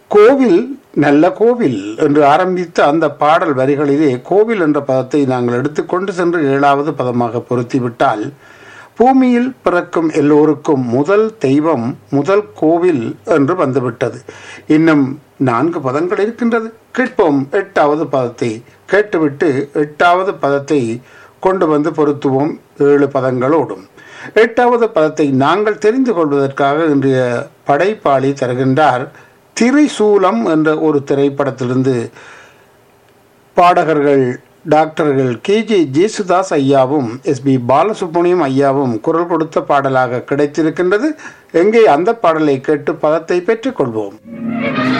கோவில் நல்ல கோவில் என்று ஆரம்பித்த அந்த பாடல் வரிகளிலே கோவில் என்ற பதத்தை நாங்கள் எடுத்துக்கொண்டு சென்று ஏழாவது பதமாக பொருத்திவிட்டால் பூமியில் பிறக்கும் எல்லோருக்கும் முதல் தெய்வம் முதல் கோவில் என்று வந்துவிட்டது இன்னும் நான்கு பதங்கள் இருக்கின்றது கேட்போம் எட்டாவது பதத்தை கேட்டுவிட்டு எட்டாவது பதத்தை கொண்டு வந்து பொருத்துவோம் ஏழு பதங்களோடும் எட்டாவது பதத்தை நாங்கள் தெரிந்து கொள்வதற்காக இன்றைய படைப்பாளி தருகின்றார் திரிசூலம் என்ற ஒரு திரைப்படத்திலிருந்து பாடகர்கள் டாக்டர்கள் கே ஜே ஜேசுதாஸ் ஐயாவும் எஸ் பி பாலசுப்ரமணியம் ஐயாவும் குரல் கொடுத்த பாடலாக கிடைத்திருக்கின்றது எங்கே அந்த பாடலை கேட்டு பதத்தை பெற்றுக்கொள்வோம்